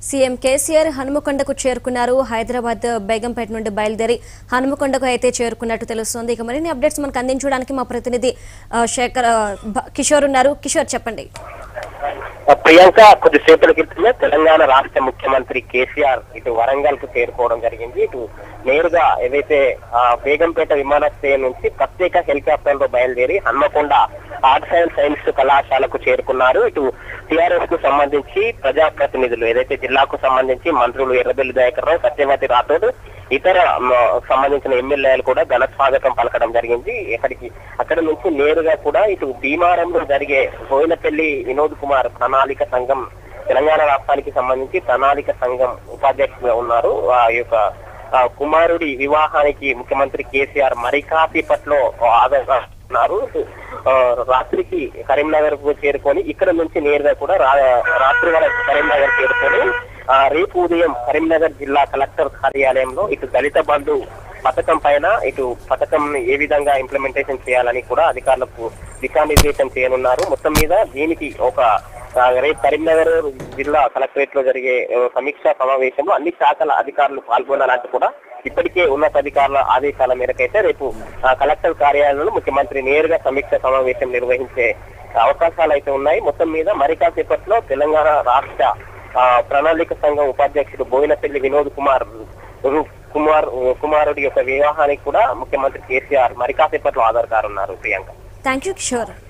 CM KCR హనుమకొండకు చేరుకున్నారు హైదరాబాద్ బేగంపేట నుండి బయలుదేరి హనుమకొండకు అయితే చేరుకున్నట్టు తెలుస్తోంది ఇక మరిన్ని అప్డేట్స్ మనకు అందించడానికి మా ప్రతినిధి ఆ, శేఖర్ ఆ, భ- కిషోర్ ఉన్నారు కిషోర్ చెప్పండి ప్రియాంక కొద్దిసేపటి క్రితమే తెలంగాణ రాష్ట్ర ముఖ్యమంత్రి కేసీఆర్ ఇటు వరంగల్ కు చేరుకోవడం జరిగింది ఇటు నేరుగా ఏదైతే ఆ, బేగంపేట విమానాశ్రయం నుంచి ప్రత్యేక హెలికాప్టర్ లో బయలుదేరి హన్మకొండ ఆర్ట్స్ అండ్ సైన్స్ కళాశాలకు చేరుకున్నారు ఇటు టిఆర్ఎస్ కు సంబంధించి ప్రజాప్రతినిధులు ఏదైతే జిల్లాకు సంబంధించి మంత్రులు ఎర్రబెల్లి దయాకర్ రావు సత్యవతి రాథోడ్ ఇతర మ, సంబంధించిన ఎమ్మెల్యేలు కూడా ఘన స్వాగతం పలకడం జరిగింది ఇక్కడికి అక్కడ నుంచి నేరుగా కూడా ఇటు భీమారంలో జరిగే బోయినపల్లి వినోద్ కుమార్ ప్రణాళిక సంఘం తెలంగాణ రాష్ట్రానికి సంబంధించి ప్రణాళిక సంఘం ఉపాధ్యక్షులుగా ఉన్నారు ఆ యొక్క ఆ, కుమారుడి వివాహానికి ముఖ్యమంత్రి కేసీఆర్ మరి కాసేపట్లో ఆదరిస్తున్నారు ఆ, రాత్రికి కరీంనగర్ కు చేరుకొని ఇక్కడ నుంచి నేరుగా కూడా రా- రాత్రి వరకు కరీంనగర్ చేరుకొని ఆ, రేపు ఉదయం కరీంనగర్ జిల్లా కలెక్టర్ కార్యాలయంలో ఇటు దళిత బంధు పథకం పైన ఇటు పథకం ఏ విధంగా ఇంప్లిమెంటేషన్ చేయాలని కూడా అధికారులకు దిశానిర్దేశం చేయనున్నారు మొత్తం మీద దీనికి ఒక ఆ, రేపు కరీంనగర్ జిల్లా కలెక్టరేట్ లో జరిగే ఆ, సమీక్షా సమావేశంలో అన్ని శాఖల అధికారులు పాల్గొనాలంటూ కూడా ఇప్పటికే ఉన్నతాధికారుల ఆదేశాల మేరకైతే రేపు ఆ, కలెక్టర్ కార్యాలయంలో ముఖ్యమంత్రి నేరుగా సమీక్ష సమావేశం నిర్వహించే అవకాశాలు అయితే ఉన్నాయి మొత్తం మీద మరి కాసేపట్లో తెలంగాణ రాష్ట్ర ఆ, ప్రణాళిక సంఘం ఉపాధ్యక్షుడు బోయినపల్లి వినోద్ కుమార్ రు- కుమార్ కుమారుడి యొక్క వివాహానికి కూడా ముఖ్యమంత్రి కేసీఆర్ మరి కాసేపట్లో ఆధార్ ఉన్నారు ప్రియాంక థ్యాంక్ యూ కిషోర్